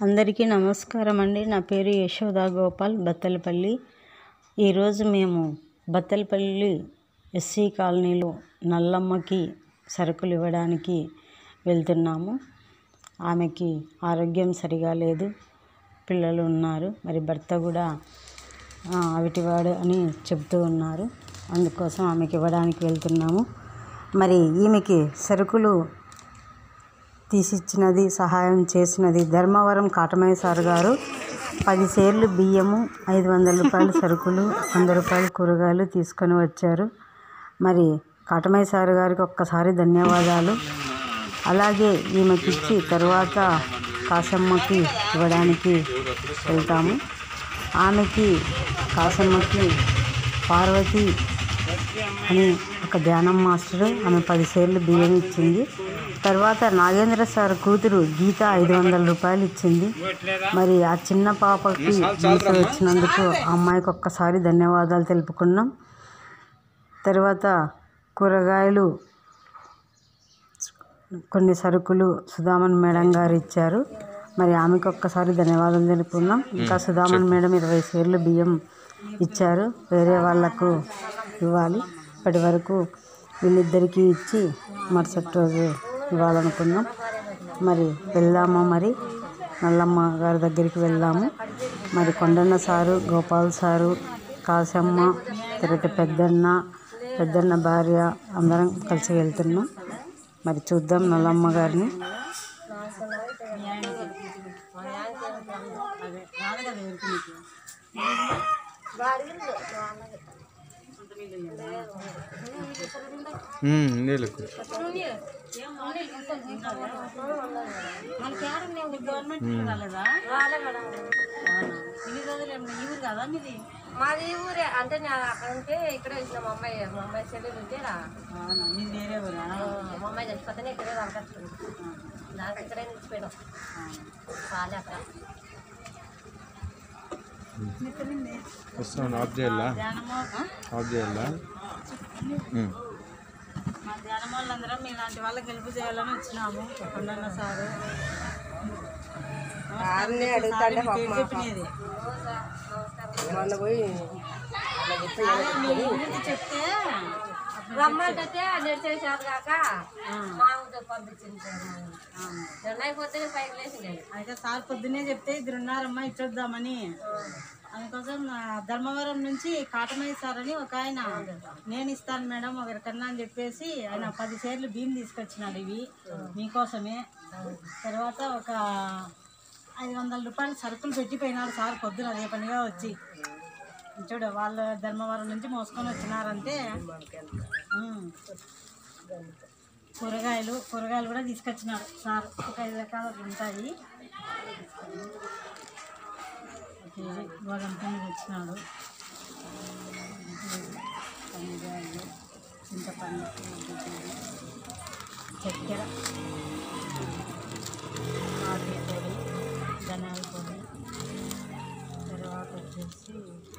అందరికీ నమస్కారం అండి నా పేరు యశోదా గోపాల్ బత్తలపల్లి ఈరోజు మేము బత్తలపల్లి ఎస్సీ కాలనీలో నల్లమ్మకి సరుకులు ఇవ్వడానికి వెళ్తున్నాము ఆమెకి ఆరోగ్యం సరిగా లేదు పిల్లలు ఉన్నారు మరి భర్త కూడా ఆ, అవిటివాడు అని చెబుతూ ఉన్నారు అందుకోసం ఆమెకి ఇవ్వడానికి వెళ్తున్నాము మరి ఈమెకి సరుకులు తీసిచ్చినది సహాయం చేసినది ధర్మవరం కాటమయ్య సార్ గారు పది సేర్లు బియ్యము ఐదు వందల రూపాయల సరుకులు వంద రూపాయల కూరగాయలు తీసుకొని వచ్చారు మరి కాటమయ్య సార్ గారికి ఒక్కసారి ధన్యవాదాలు అలాగే ఈమెకిచ్చి తర్వాత కాసమ్మకి ఇవ్వడానికి వెళ్తాము ఆమెకి కాసమ్మకి పార్వతి అని ఒక ధ్యానం మాస్టర్ ఆమె పది సేర్లు బియ్యం ఇచ్చింది తర్వాత నాగేంద్ర సార్ కూతురు గీత ఐదు వందల రూపాయలు ఇచ్చింది మరి ఆ చిన్న పాపకి మనసు వచ్చినందుకు ఆ అమ్మాయికి ఒక్కసారి ధన్యవాదాలు తెలుపుకున్నాం తర్వాత కూరగాయలు కొన్ని సరుకులు సుధామన్ మేడం గారు ఇచ్చారు మరి ఆమెకు ఒక్కసారి ధన్యవాదాలు తెలుపుకున్నాం ఇంకా సుధామన్ మేడం ఇరవై సేర్లు బియ్యం ఇచ్చారు వేరే వాళ్ళకు ఇవ్వాలి ఇప్పటి వరకు వీళ్ళిద్దరికీ ఇచ్చి మరుసటి రోజు ఇవ్వాలనుకున్నాం మరి వెళ్దామా మరి నల్లమ్మ గారి దగ్గరికి వెళ్దాము మరి కొండన్న సారు గోపాల్ సారు కాసమ్మ తర్వాత పెద్దన్న పెద్దన్న భార్య అందరం కలిసి వెళ్తున్నాం మరి చూద్దాం నల్లమ్మ గారిని నీళ్ళు మాది ఈ ఊరే అంటే నేను అక్కడ ఉంటే ఇక్కడే వచ్చిన మా అమ్మాయి మా అమ్మాయి చెల్లెలు ఉంటే రా. మా అమ్మాయి చచ్చిపోతేనే ఇక్కడే దొరకచ్చు నాకు ఇక్కడే నిలిచిపోయినాం చాలే అక్కడ వస్తాను ఆఫ్ చేయాలా ఆఫ్ చేయాలా ఉమ్. మా ధ్యానం వాళ్ళందరం మీలాంటి వాళ్ళకి హెల్ప్ చేయాలని వచ్చినాము కొండన్న సారు చెప్పినది మొన్న పోయి చెప్తే రమ్మంటే నడిచే చేత కాక మా ఊరితో పంపించింది జొన్న అయిపోతే పైకి లేచిండే అయితే సార్ పొద్దున్నే చెప్తే ఇద్దరు ఉన్నారమ్మా ఇచ్చొద్దామని అందుకోసం ఆ, ధర్మవరం నుంచి కాటమయ్య సార్ అని ఒక ఆయన నేను ఇస్తాను మేడం ఒకరికన్నా అని చెప్పేసి ఆయన పది సేర్లు బియ్యం తీసుకొచ్చినాడు ఇవి మీకోసమే తర్వాత ఒక ఐదు వందల రూపాయలు సరుకులు పెట్టిపోయినాడు సార్ పొద్దున అదే పనిగా వచ్చి చూడు వాళ్ళు ధర్మవరం నుంచి మోసుకొని వచ్చినారంటే ఉమ్. కూరగాయలు కూరగాయలు కూడా తీసుకొచ్చినాడు సార్ ఒక ఐదు రకాలు ఉంటాయి ఒక కేజీ గోధుమ పిండి తెచ్చినాడు పండుగలు చింతపండు చక్కెర కాఫీ పొడి ధనియాల పొడి తర్వాత వచ్చేసి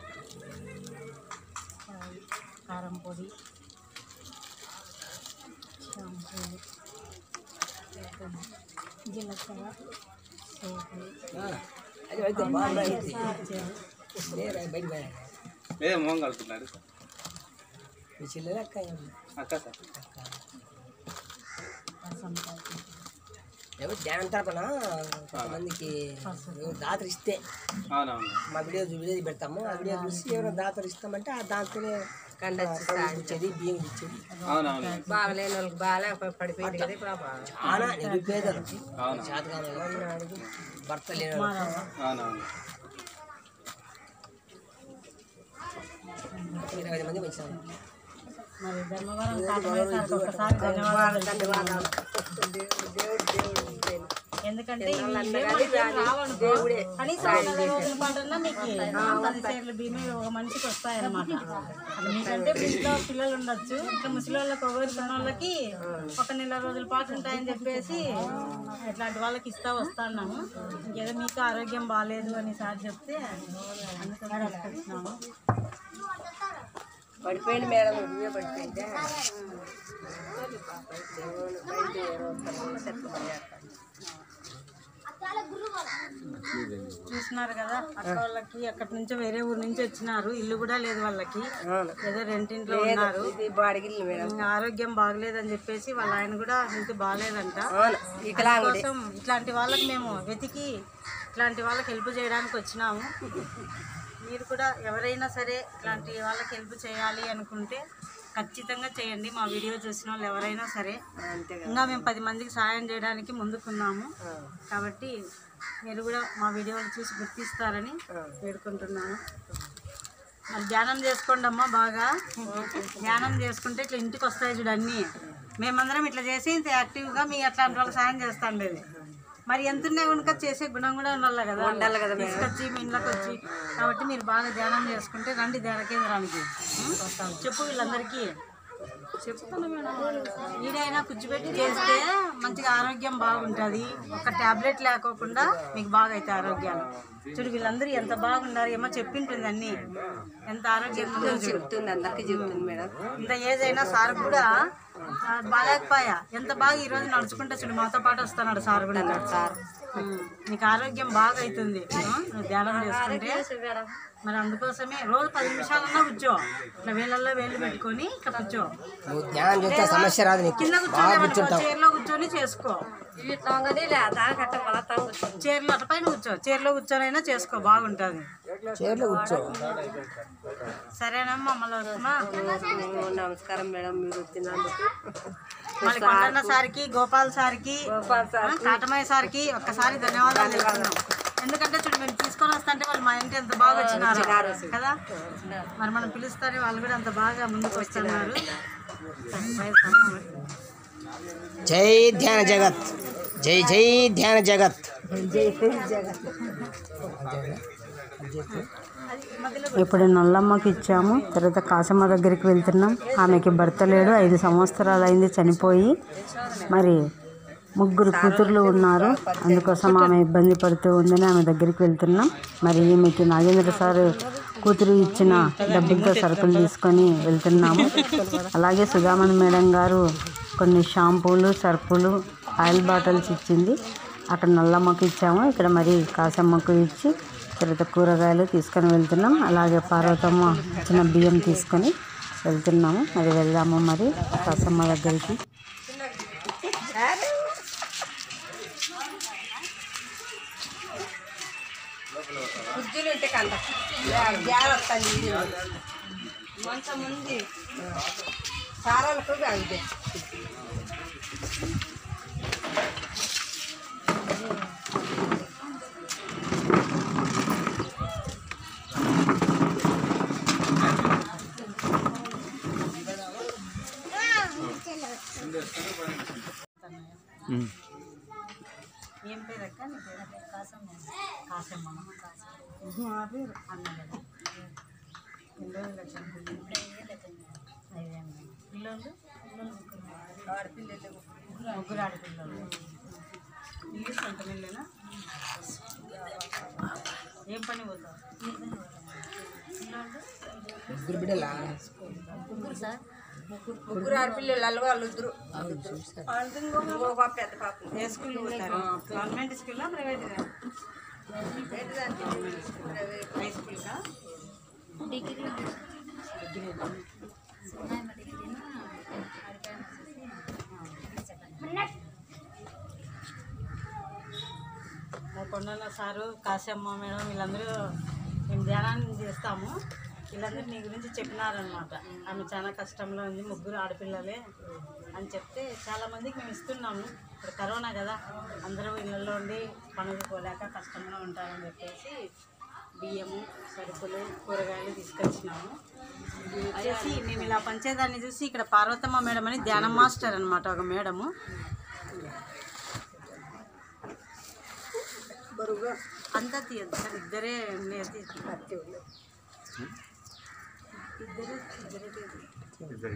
ఆ, కారం పొడి షాంపూలు జీలకర్ర సోపు చార్జర్ ఏ మోహం కలుపుతున్నారు అక్క సార్ రసం ప్యాకెట్ ఎవరు ధ్యానం తరపున కొంతమందికి దాతలు ఇస్తే అవునవును మా వీడియో వీడియో పెడతాము ఆ వీడియో చూసి ఎవరైనా దాతలు ఇస్తామంటే ఆ దాంతోనే ఇచ్చేది బియ్యం ఇచ్చేది అవునవును బాగలేని వాళ్ళకి బాగా పడిపోయింది కదా ఇప్పుడు ఆ బాగా. ఆనా నిరుపేదలు అవును చేతగానే భర్త లేని వాళ్ళకి అవునవును ఇరవై ఐదు మంది వచ్చాము మరి ధర్మవరం కాటమయ్య సార్కి ఒకసారి ధన్యవాదాలు ఎందుకంటే ఇవి ఏం మనకి ఏం రావనుకో. కనీసం ఒక నెల రోజుల పాటన్నా మీకు పది సేర్లు బియ్యం ఒక మనిషికి వస్తాయన్నమాట మీకంటే మీ ఇంట్లో పిల్లలు ఉండొచ్చు ఇంకా ముసలి వాళ్ళకి ఒకరికి ఉన్న వాళ్ళకి ఒక నెల రోజుల పాటు ఉంటాయని చెప్పేసి ఇట్లాంటి వాళ్ళకి ఇస్తా వస్తున్నాము ఇంకేదో మీకు ఆరోగ్యం బాగాలేదు అని సార్ చెప్తే అందుకని తీసుకొచ్చినాము పడిపోయింది మేడం ఇవే పడిపోయింది చూస్తున్నారు కదా అక్క వాళ్ళకి అక్కడి నుంచి వేరే ఊరు నుంచి వచ్చినారు ఇల్లు కూడా లేదు వాళ్ళకి అవును ఏదో రెంటింట్లో ఉన్నారు ఇది బాడిగిల్లు మేడం ఇంకా ఆరోగ్యం బాగలేదని చెప్పేసి వాళ్ళ ఆయన కూడా హెల్త్ బాగలేదంట అవును వికలాంగుడి కోసం ఇట్లాంటి వాళ్ళకి మేము వెతికి ఇట్లాంటి వాళ్ళకి హెల్ప్ చేయడానికి వచ్చినాము మీరు కూడా ఎవరైనా సరే ఇట్లాంటి వాళ్ళకి హెల్ప్ చేయాలి అనుకుంటే ఖచ్చితంగా చేయండి మా వీడియో చూసిన వాళ్ళు ఎవరైనా సరే అంతే కదా ఇంకా మేము పది మందికి సహాయం చేయడానికి ముందుకున్నాము కాబట్టి మీరు కూడా మా వీడియోలు చూసి గుర్తిస్తారని వేడుకుంటున్నాను మరి ధ్యానం చేసుకోండి అమ్మా బాగా ధ్యానం చేసుకుంటే ఇట్లా ఇంటికి వస్తాయి చూడు అన్నీ మేమందరం ఇట్లా చేసి ఇంత యాక్టివ్గా మీ అట్లాంటి వాళ్ళకి సాయం చేస్తాం లేదు మరి ఎంత ఉన్నా కనుక చేసే గుణం కూడా ఉండాలి కదా ఉండాలి కదా తీసుకొచ్చి మీ ఇంట్లోకి వచ్చి కాబట్టి మీరు బాగా ధ్యానం చేసుకుంటే రండి ధ్యాన కేంద్రానికి ఉం? చెప్పు వీళ్ళందరికీ చెప్తాను మేడం ఈడైనా కూర్చోబెట్టి చేస్తే మంచిగా ఆరోగ్యం బాగుంటుంది ఒక టాబ్లెట్ లేకోకుండా మీకు బాగా అయితే ఆరోగ్యాలు చూడు వీళ్ళందరూ ఎంత బాగున్నారు ఏమో చెప్పింటుంది అన్ని ఎంత ఆరోగ్యంగా ఉందో చూడు చెప్తుంది అందరికీ చెప్తుంది మేడం ఇంత ఏజ్ అయినా సార్ కూడా ఆ, బాగాలేకపోయా ఎంత బాగా ఈ రోజు నడుచుకుంటే చూడు మాతో పాటు వస్తున్నాడు సార్ కూడా సార్ నీకు ఆరోగ్యం బాగా అవుతుంది ఆ, నువ్వు ధ్యానం చేసుకుంటే మరి అందుకోసమే రోజు పది నిమిషాలన్నా కూర్చో ఇట్లా వేళ్ళల్లో వేళ్ళు పెట్టుకొని ఇట్లా కూర్చో నువ్వు ధ్యానం చేస్తే సమస్య రాదు నీకు కింద కూర్చోలేమనుకో చైర్లో కూర్చొని చేసుకో ఇవి ఇట్లా వంగది లేదా కట్ట బలతా కూర్చొని చైర్లో అటు పైన కూర్చో చైర్లో కూర్చొనైనా చేసుకో బాగుంటుంది చైర్లో కూర్చో సరేనమ్మా మళ్ళీ వస్తున్నా నమస్కారం మేడం మీరు వచ్చినందుకు మళ్ళీ కొండన్న సార్కి గోపాల్ సార్కి ఆ, కాటమయ్య సార్కి ఒక్కసారి ధన్యవాదాలు చెప్తున్నాం ఎందుకంటే చూడు మేము తీసుకొని వస్తుంటే వాళ్ళు మా ఇంటి ఎంత బాగా వచ్చినారు కదా మరి మనం పిలుస్తారే వాళ్ళు కూడా అంత బాగా ముందుకు వస్తున్నారు సరే, బయలుదేరుదాం. జై ధ్యాన జగత్ జై జై ధ్యాన జగత్ ఇప్పుడు నల్లమ్మకి ఇచ్చాము తర్వాత కాసమ్మ దగ్గరికి వెళ్తున్నాం ఆమెకి భర్త లేడు ఐదు సంవత్సరాలు అయింది చనిపోయి మరి ముగ్గురు కూతుర్లు ఉన్నారు అందుకోసం ఆమె ఇబ్బంది పడుతూ ఉందని ఆమె దగ్గరికి వెళ్తున్నాం మరి ఈమెకి నాగేంద్ర సార్ కూతురు ఇచ్చిన డబ్బులతో సరుకులు తీసుకొని వెళ్తున్నాము అలాగే సుధామన్ మేడం గారు కొన్ని షాంపూలు సర్పులు ఆయిల్ బాటిల్స్ ఇచ్చింది అక్కడ నల్లమ్మకి ఇచ్చాము ఇక్కడ మరి కాసమ్మకు ఇచ్చి తర్వాత కూరగాయలు తీసుకొని వెళ్తున్నాం అలాగే పార్వతమ్మ చిన్న బియ్యం తీసుకొని వెళ్తున్నాము మరి వెళ్దాము మరి కాసమ్మ దగ్గరికి బుద్ధులు ఉంటే కంట ధ్యానం వస్తుంది మంచం ఉంది సారాలకు అంతే ఏం పేరు అక్క నీ పేరు కాసమ్మ కాసమ్మ మా పేరు అన్నగడ ఎన్ని రోజులు వచ్చింది ఐదేళ్ళు పిల్లలు ఆడపిల్లలు ముగ్గురు ఆడపిల్లలు ఇల్లు సొంత ఇల్లేనా ఏం పని పోతావు ముగ్గురు బిడ్డలా ముగ్గురు ఆడపిల్లలు అల్లు వాళ్ళు ఇద్దరు ఇంకొక పెద్ద పాప ఏ స్కూల్ పోతారు గవర్నమెంట్ స్కూలా ప్రైవేట్ హై స్కూల్కా మా కొండల సారు కాశమ్మ మేడం వీళ్ళందరూ మేము ధ్యానాన్ని చేస్తాము వీళ్ళందరూ మీ గురించి చెప్పినారనమాట ఆమె చాలా కష్టంలో ఉంది ముగ్గురు ఆడపిల్లలే అని చెప్తే చాలా మందికి మేము ఇస్తున్నాము ఇప్పుడు కరోనా కదా అందరూ ఇళ్ళల్లో ఉండి పనులు పోలేక కష్టంగా ఉంటారని చెప్పేసి బియ్యము సరుకులు కూరగాయలు తీసుకొచ్చినాము ఇది వచ్చేసి మేము ఇలా పంచేదాన్ని చూసి ఇక్కడ పార్వతమ్మ మేడం అని ధ్యానం మాస్టర్ అనమాట ఒక మేడము బరువుగా అంతా తీయద్దు సార్ ఇద్దరే ఉండేది ఇద్దరు ఇద్దరే తీయద్దు.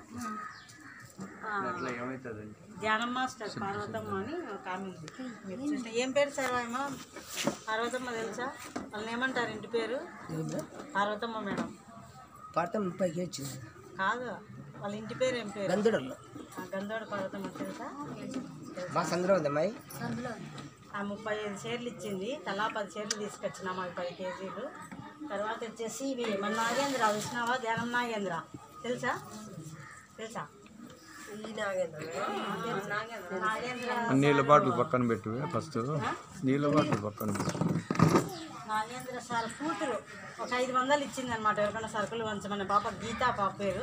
ఆ, ధ్యానం మాస్టర్ పార్వతమ్మ అని ఒక ఆమె ఉంది మీరు చూస్తే ఏం పేరు సార్ ఆమె పార్వతమ్మ తెలుసా వాళ్ళని ఏమంటారు ఇంటి పేరు పార్వతమ్మ మేడం పాట ముప్పైకి వచ్చింది కాదు వాళ్ళ ఇంటి పేరు ఏం పేరు గంధుడల్లో ఆ, గంధోడ పార్వతమ్మ తెలుసా మా సందులో ఉంది అమ్మాయి ఆ ముప్పై ఐదు షేర్లు ఇచ్చింది తలా పది షేర్లు తీసుకొచ్చినాము అవి పది కేజీలు తర్వాత వచ్చేసి ఇవి మన నాగేంద్ర చూసినావా ధ్యానం నాగేంద్ర తెలుసా తెలుసా ఈ నాగేంద్ర నాగేంద్ర నీళ్ళ బాటిల్ పక్కన పెట్టు ఫస్ట్ నీళ్ళ బాటిల్ పక్కన పెట్టు నాగేంద్ర సార్ కూతురు ఒక ఐదు వందలు ఇచ్చింది అనమాట ఎవరికైనా సరుకులు వంచమని పాప గీత పాప పేరు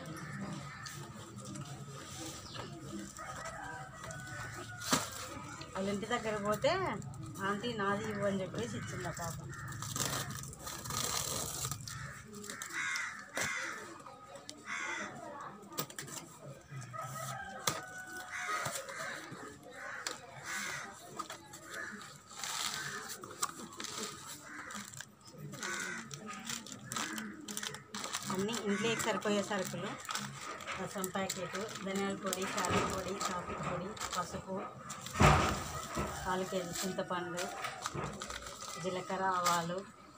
వాళ్ళ ఇంటి దగ్గర పోతే ఆంటీ నాది ఇవ్వు అని చెప్పేసి ఇచ్చింది ఆ పాప అన్నీ ఇంట్లోకి సరిపోయే సరుకులు రసం ప్యాకెట్ ధనియాల పొడి కారం పొడి కాఫీ పొడి పసుపు పాలు కేజీ చింతపండు జీలకర్ర ఆవాలు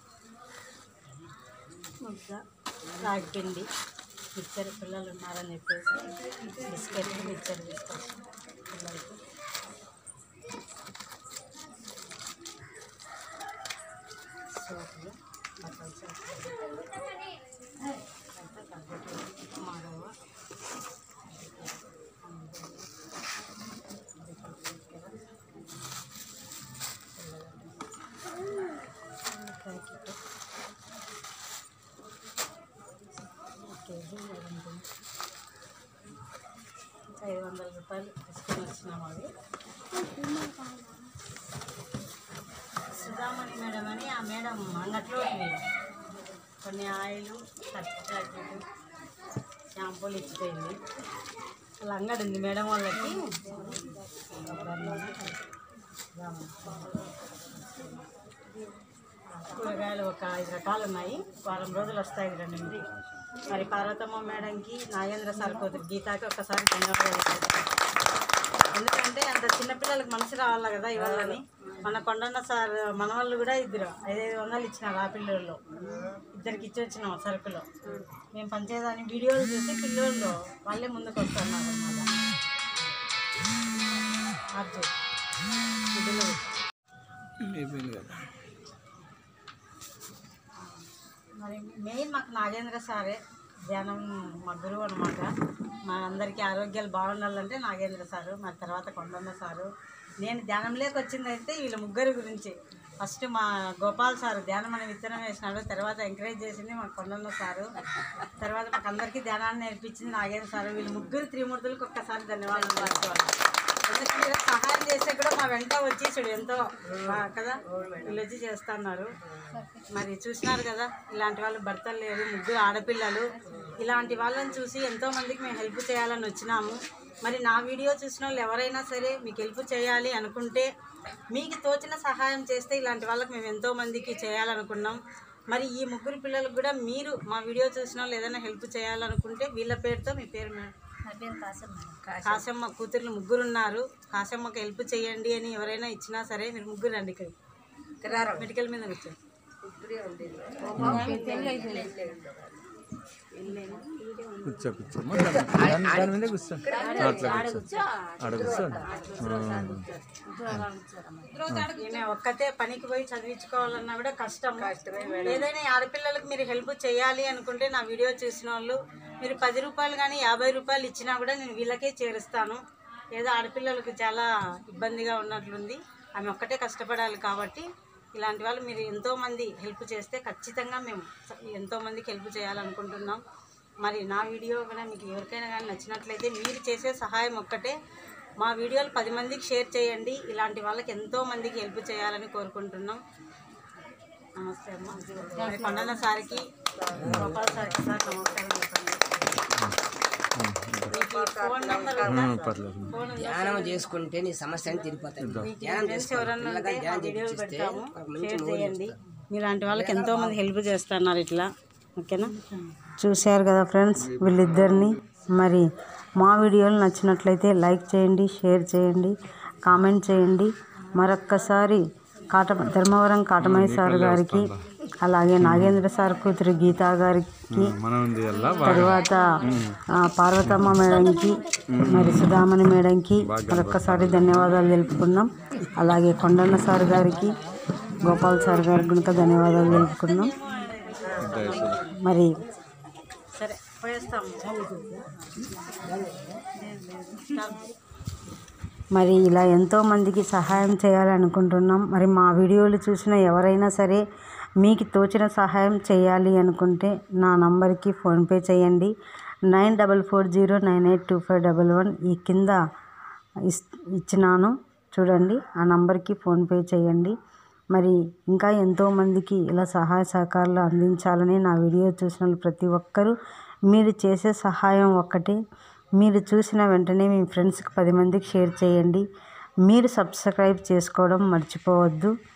ముద్ద రాగి పిండి మిక్చర్ పిల్లలు ఉన్నారని చెప్పేసి బిస్కెట్లు మిక్చర్ తీసుకొచ్చి పిల్లలకి సోపులు బట్టల సోపులు మరవ కేజీ ఐదు వందల రూపాయలు తీసుకొని వచ్చినాము అవి సుధామణి మేడం అని ఆ మేడం అంగట్లో ఉంది కొన్ని ఆయిల్ సర్టిఫికేట్ షాంపూలు ఇచ్చిపోయింది వాళ్ళ అంగడి ఉంది మేడం వాళ్ళకి కూరగాయలు ఒక ఐదు రకాలు ఉన్నాయి వారం రోజులు వస్తాయి రెండు నుండి మరి పార్వతమ్మ మేడంకి నాగేంద్ర సార్ కూతురు గీతాకి ఒక్కసారి ధన్యవాదాలు ఎందుకంటే అంత చిన్నపిల్లలకు మనసు రావాలి కదా ఇవ్వాలని మన కొండన్న సార్ మన వాళ్ళు కూడా ఇద్దరు ఐదైదు వందలు ఇచ్చినారు ఆ పిల్లల్లో ఇద్దరికి ఇచ్చి వచ్చినాం సరుకులు మేము పనిచేయడానికి వీడియోలు చూసి పిల్లోళ్ళు వాళ్ళే ముందుకు వస్తున్నారు అన్నమాట అర్జున్ ఇదిలో అయిపోయింది కదా మరి మెయిన్ మాకు నాగేంద్ర సారే ధ్యానం మా గురువు అనమాట మా అందరికీ ఆరోగ్యాలు బాగుండాలంటే నాగేంద్ర సారు మరి తర్వాత కొండన్న సారు నేను ధ్యానంలోకి వచ్చింది అయితే వీళ్ళ ముగ్గురు గురించి ఫస్ట్ మా గోపాల్ సారు ధ్యానం అనే విత్తనం వేసినాడు తర్వాత ఎంకరేజ్ చేసింది మా కొండన్న సారు తర్వాత మాకు అందరికీ ధ్యానాన్ని నేర్పించింది నాగేంద్ర సారు వీళ్ళు ముగ్గురు త్రిమూర్తులకు ఒక్కసారి ధన్యవాదాలు మార్చుకోవాలి ఎందుకంటే ఇలా సహాయం చేస్తే కూడా మా వెంట వచ్చి చూడు ఎంతో బా- కదా వీళ్ళు వచ్చి చేస్తున్నారు మరి చూసినారు కదా ఇలాంటి వాళ్ళు భర్తలు లేరు ముగ్గురు ఆడపిల్లలు ఇలాంటి వాళ్ళని చూసి ఎంతో మందికి మేము హెల్ప్ చేయాలని వచ్చినాము మరి నా వీడియో చూసిన వాళ్ళు ఎవరైనా సరే మీకు హెల్ప్ చేయాలి అనుకుంటే మీకు తోచిన సహాయం చేస్తే ఇలాంటి వాళ్ళకి మేము ఎంతో మందికి చేయాలనుకున్నాం మరి ఈ ముగ్గురు పిల్లలకు కూడా మీరు మా వీడియో చూసిన వాళ్ళు ఏదైనా హెల్ప్ చేయాలనుకుంటే వీళ్ళ పేరుతో మీ పేరు మేడం కాశమ్మ కూతుర్లు ముగ్గురు ఉన్నారు కాశమ్మకి హెల్ప్ చేయండి అని ఎవరైనా ఇచ్చినా సరే మీరు ముగ్గురు రండి ఇక్కడికి మెడికల్ మీద కూర్చోండి కూర్చో కూర్చో దాని దాని మీద కూర్చో అట్లా కూర్చో ఆడ కూర్చోండి ఈమె ఒక్కతే పనికి పోయి చదివించుకోవాలన్నా కూడా కష్టం ఏదైనా ఈ ఆడపిల్లలకు మీరు హెల్ప్ చేయాలి అనుకుంటే నా వీడియో చూసిన వాళ్ళు మీరు పది రూపాయలు కానీ యాభై రూపాయలు ఇచ్చినా కూడా నేను వీళ్ళకే చేరుస్తాను ఏదో ఆడపిల్లలకు చాలా ఇబ్బందిగా ఉన్నట్లుంది ఆమె ఒక్కటే కష్టపడాలి కాబట్టి ఇలాంటి వాళ్ళు మీరు ఎంతో మంది హెల్ప్ చేస్తే ఖచ్చితంగా మేము ఎంతో మందికి హెల్ప్ చేయాలనుకుంటున్నాం మరి నా వీడియో కూడా మీకు ఎవరికైనా కానీ నచ్చినట్లయితే మీరు చేసే సహాయం ఒక్కటే మా వీడియోలు పది మందికి షేర్ చేయండి ఇలాంటి వాళ్ళకి ఎంతో మందికి హెల్ప్ చేయాలని కోరుకుంటున్నాం నమస్తే అమ్మ మరి కొండన్న సార్కి గోపాల్ సార్కి సార్ నమస్కారం చెప్పండి మీకు ఫోన్ నెంబర్ ఉందా? పర్లేదు ఫోన్ ఉందా? ధ్యానం చేసుకుంటే నీ సమస్య అని తీరిపోతాయి ధ్యానం ఫ్రెండ్స్ చేసుకో ఎవరన్నా పిల్లగా ఉంటే ధ్యానం ఆ వీడియోలు చేపిస్తే పెడతాము మనకు మంచి షేర్ మూడు చేయండి మీలాంటి వాళ్ళకి ఎంతో మంది హెల్ప్ చేస్తున్నారు ఇట్లా ఓకేనా చూశారు కదా ఫ్రెండ్స్ వీళ్ళిద్దరిని మరి మా వీడియోలు నచ్చినట్లయితే లైక్ చేయండి షేర్ చేయండి కామెంట్ చేయండి మరొక్కసారి కాట ధర్మవరం కాటమయ్య సార్ గారికి అలాగే నాగేంద్ర సార్ కూతురు గీతా గారికి మనం ఉంది అలా బాగా తరువాత ఆ, పార్వతమ్మ మేడంకి మరి సుధామణి మేడంకి మరొక్కసారి ధన్యవాదాలు తెలుపుకున్నాం అలాగే కొండన్న సార్ గారికి గోపాల్ సార్ గారికి కనుక ధన్యవాదాలు తెలుపుకున్నాం మరి సరే పోయేస్తాము మరి ఇలా ఎంతో మందికి సహాయం చేయాలనుకుంటున్నాం మరి మా వీడియోలు చూసిన ఎవరైనా సరే మీకు తోచిన సహాయం చేయాలి అనుకుంటే నా నంబర్కి ఫోన్పే చేయండి nine double four zero nine eight two five double one ఈ కింద ఇస్ ఇచ్చినాను చూడండి ఆ నంబర్కి ఫోన్పే చేయండి మరి ఇంకా ఎంతోమందికి ఇలా సహాయ సహకారాలు అందించాలని నా వీడియో చూసిన వాళ్ళు ప్రతి ఒక్కరూ మీరు చేసే సహాయం ఒక్కటే మీరు చూసిన వెంటనే మీ ఫ్రెండ్స్కి పది మందికి షేర్ చేయండి మీరు సబ్స్క్రైబ్ చేసుకోవడం మర్చిపోవద్దు